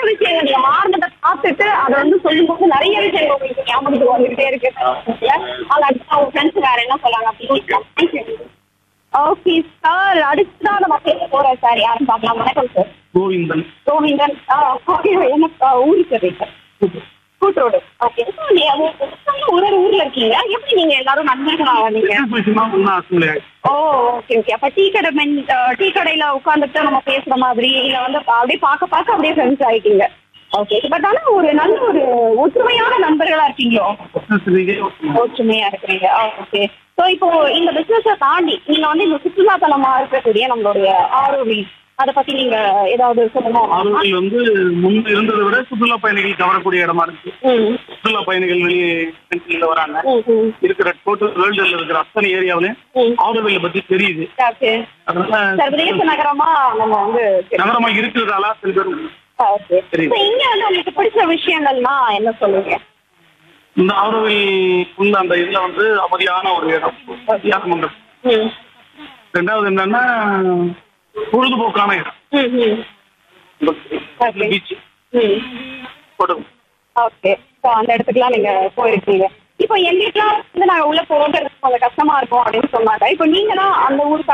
விஷயங்கள் நீங்க மாறினதை பார்த்துட்டு அதை வந்து சொல்லும்போது நிறைய விஷயங்கள் உங்களுக்கு ஞாபகத்துக்கு வந்துகிட்டே இருக்கு அது அடுத்து அவங்க ஃப்ரெண்ட்ஸ் வேற என்ன சொல்லாங்க அப்படின்னு ஓகே சார் அடுத்ததான் நம்ம பேச போறோம் சார் யாரும் பார்க்கலாம் வணக்கம் சார் கோவிந்தன் கோவிந்தன் ஆ ஓகே எனக்கு ஆ, ஊரு சார் கூட்டரோடு ஓகே ஒரு ஒரு ஊர்ல இருக்கீங்க எப்படி நீங்க எல்லாரும் நண்பர்களா வந்தீங்க விஷயமா ஒன்னும் அசம்பிளி ஓ ஓகே ஓகே அப்ப டீ கடை மென் டீ கடையில உட்காந்துட்டு நம்ம பேசுற மாதிரி இல்ல வந்து பா- அப்படியே பார்க்க பார்க்க அப்படியே ஃப்ரெண்ட்ஸ் ஆயிட்டீங்க ஓகே பட் ஆனா ஒரு நல்ல ஒரு ஒற்றுமையான நண்பர்களா இருக்கீங்களோ ஒற்றுமையா இருக்கிறீங்க ஓகே சோ இப்போ இந்த பிசினஸ தாண்டி நீங்க வந்து இந்த சுற்றுலா தலமா இருக்கக்கூடிய நம்மளுடைய ஆரோவி அத பத்தி நீங்க ஏதாவது சொல்லணும் ஆரோவில் வந்து முன்பு இருந்ததை விட சுற்றுலா பயணிகள் கவரக்கூடிய இடமா இருக்கு ம், சுற்றுலா பயணிகள் வெளியே கண்ட்ரில வராங்க ம், ம், இருக்கிற டோட்டல் வேர்ல்டுல இருக்கிற அத்தனை ஏரியாவிலையும் ம். ஆரோவில் பத்தி தெரியுது ஓகே அதனால சர்வதேச நகரமா நம்ம வந்து நகரமா இருக்கிறதால சில பேர் ஓகே தெரியுது. இப்ப இங்க வந்து உங்களுக்கு பிடிச்ச விஷயங்கள்னா என்ன சொல்லுங்க இந்த ஆரோவில் உள்ள அந்த இதுல வந்து அமைதியான ஒரு இடம் தியானம் மண்டபம் ம் ரெண்டாவது என்னன்னா பொழுதுபோக்கான இடம் ம் ம் Okay. பீச் ம் கொடுக்கும் ஓகே ஸோ அந்த இடத்துக்குலாம் நீங்க போயிருக்கீங்க இப்போ எங்களுக்குலாம் வந்து நாங்க உள்ள போகிறது கொஞ்சம் கஷ்டமா இருக்கும் அப்படின்னு சொன்னாங்க இப்போ நீங்க தான் அந்த ஊருக்கு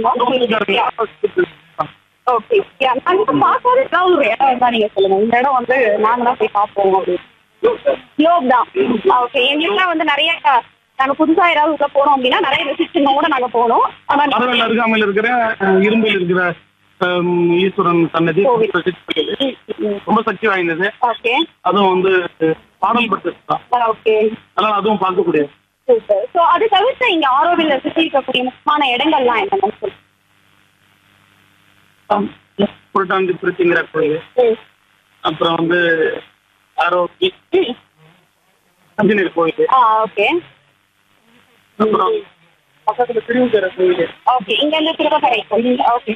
ஓகே நாங்க பார்க்காத ஏதாவது ஒரு இடம் இருந்தா நீங்க சொல்லுங்க இந்த இடம் வந்து நாங்க தான் போய் பார்ப்போம் அப்படின்னு யோக் தான் ஓகே எங்களுக்குலாம் வந்து நிறைய நாங்க புதுசா ஏதாவது உள்ள போனோம் அப்படின்னா நிறைய ரெசிஸ்டனோட நாங்க போனோம் ஆனா அரவல் அருகாமையில் இருக்கிற அஹ், இரும்பில் இருக்கிற அஹ், ஈஸ்வரன் சன்னதி கோவில். ரொம்ப சக்தி வாய்ந்தது ஓகே அதுவும் வந்து பாடல் பட்டு தான் ஓகே அதனால அதுவும் பார்க்கக்கூடிய சூப்பர் ஸோ அது தவிர்த்து இங்க ஆரோவில் சுற்றி இருக்கக்கூடிய முக்கியமான இடங்கள்லாம் என்னன்னு சொல்லுங்க புரட்டாந்தி பிரித்திங்கிற கோயில் ம். அப்புறம் வந்து ஆரோக்கி அஞ்சனேயர் கோயில் ஆ ஓகே அப்புறம் பக்கத்துல திருவிக்கிற கோயில் ஓகே இங்க இருந்து திருவகரை ஓகே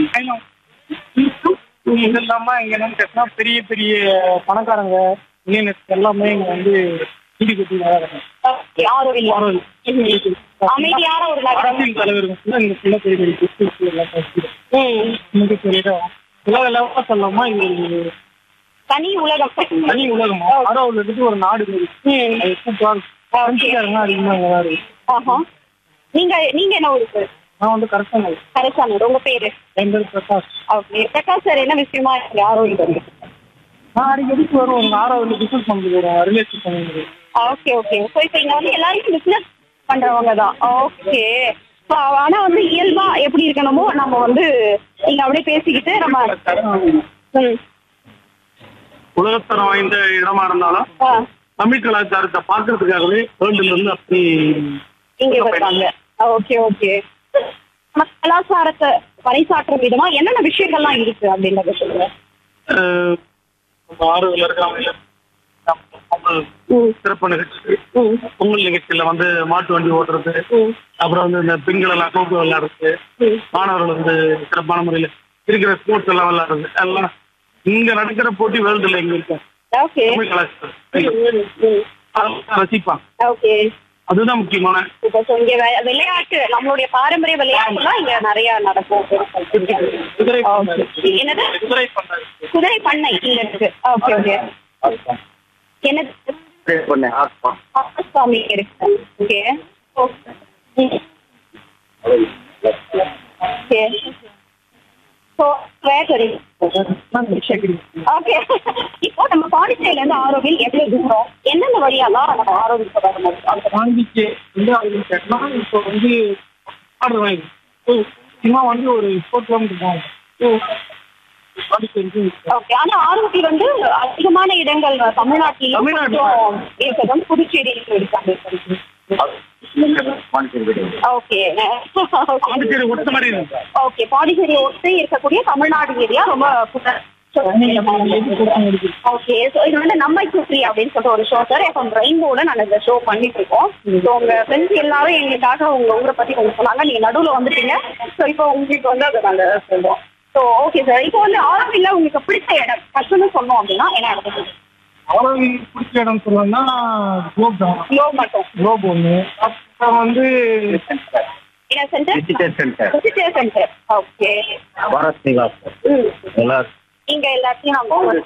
இது இல்லாம இங்க என்னன்னு கேட்டா பெரிய பெரிய பணக்காரங்க மில்லியனர்ஸ் எல்லாமே இங்க வந்து வீடு கட்டி வராங்க ஓகே ஆரோவில் அமைதியான ஒரு நகரம் அரசியல் தலைவர்கள் கூட இங்க சின்ன பெரிய பெரிய business எல்லாம் வச்சு ம் மிகப்பெரிய இடம் உலக லெவலா சொல்லாமா இது ஒரு தனி உலகம் தனி உலகம் ஆரோவில் இருந்து ஒரு நாடு மாதிரி. ம் அது சூப்பரா இருக்கும் பிரெஞ்சுக்காரங்க அதிகமா இங்க தான் இருக்கு ஆஹா நீங்க நீங்க என்ன ஊருக்கு நான் வந்து கரெக்டாக கரைசானூர் உங்க பேரு என் பேர் பிரகாஷ் ஓகே பிரகாஷ் சார் என்ன விஷயமா இருக்கு ஆரோவில் வந்து நான் அடிக்கடிக்கு வருவோம் உங்க ஆரோவில் பிசினஸ் பண்ணுறது வரும் ரிலேஷன் பண்ணுறது ஓகே ஓகே ஸோ இப்போ இங்க வந்து எல்லாரும் பிசினஸ் பண்றவங்க தான் ஓகே ஸோ ஆனா வந்து இயல்பா எப்படி இருக்கணுமோ நம்ம வந்து நீங்க அப்படியே பேசிக்கிட்டு நம்ம ம் உலகத்தரம் வாய்ந்த இடமா இருந்தாலும் ஆ தமிழ் கலாச்சாரத்தை பார்க்கறதுக்காகவே வேர்ல்டுல இருந்து அப்படி இங்க வருவாங்க ஓகே ஓகே நம்ம கலாச்சாரத்தை பறைசாற்றும் விதமா என்னென்ன விஷயங்கள்லாம் இருக்கு அப்படின்றத சொல்லுங்க அஹ், நம்ம ஆரோவில் இருக்காங்க பொங்கல் ம் சிறப்பு நிகழ்ச்சி ம் பொங்கல் நிகழ்ச்சியில வந்து மாட்டு வண்டி ஓட்டுறது ம் அப்புறம் வந்து இந்த பெண்கள் எல்லாம் கோப்பு விளையாடுறது ம் மாணவர்கள் வந்து சிறப்பான முறையில் இருக்கிற ஸ்போர்ட்ஸ் எல்லாம் விளையாடுறது எல்லாம் இங்க நடக்கிற போட்டி வேர்ல்டுல எங்க இருக்கு ஓகே தமிழ் கலாச்சாரம் ம் ம் அதெல்லாம் ரசிப்பான் ஓகே அதுதான் முக்கியமான இப்போ ஸோ இங்க வெ- விளையாட்டு நம்மளுடைய பாரம்பரிய விளையாட்டுலாம் இங்க நிறைய நடக்கும் குதிரை Okay. என்னது குதிரை பண்ணாரு குதிரை பண்ணை இங்க இருக்கு ஓகே ஓகே என்னது சுவாமி இருக்கு ஓகே ஓகே ஸோ வேகரி ஓகே இப்போ நம்ம பாண்டிச்சேரியில இருந்து ஆரோவில் எவ்வளவு தூரம் எந்தெந்த வழியாலாம் நம்ம ஆரோவில் வர முடியும் அந்த வாங்கிச்சு வந்து அவங்க கேட்டா இப்போ வந்து ஆர்டர் வாங்கி சும்மா வந்து ஒரு ஃபோர் கிலோமீட்டர் தான் பாண்டிச்சேரிக்கு ஓகே ஆனா ஆரோவி வந்து அதிகமான இடங்கள் தமிழ்நாட்டிலும் தமிழ்நாட்டுல. கொஞ்சம் இருக்கிறது புதுச்சேரியில இருக்காங்க ஓகே பாண்டிச்சேரி ஒட்ட மாதிரி இருக்கு ஓகே பாண்டிச்சேரி ஒட்டி இருக்கக்கூடிய தமிழ்நாடு ஏரியா ரொம்ப புத- ஓகே ஸோ இது வந்து நம்மை சுற்றி அப்படின்னு சொல்லிட்டு ஒரு ஷோ சார் இப்போ ரெயின்போல நாங்கள் இந்த ஷோ பண்ணிட்டு இருக்கோம் ஸோ உங்க ஃப்ரெண்ட்ஸ் எல்லாரும் எங்களுக்காக உங்க ஊரை பத்தி கொஞ்சம் சொன்னாங்க நீங்க நடுவில் வந்துட்டீங்க ஸோ இப்போ உங்களுக்கு வந்து அதை நாங்கள் சொல்லுவோம் ஸோ ஓகே சார் இப்போ வந்து ஆரோவில்ல உங்களுக்கு பிடிச்ச இடம் ஃபர்ஸ்ட்னு சொன்னோம் அப்படின்னா என்ன இடம் அவ்வளவு பிடிச்ச இடம் சொல்லணும்னா குலோப் தான் யோ மட்டும் குலோப் ஒன்று அப்புறம் வந்து என்ன centre visitor centre visitor centre okay Bharat Niwas ம் எல்லாம் நீங்க எல்லாத்தையும் நாங்கள்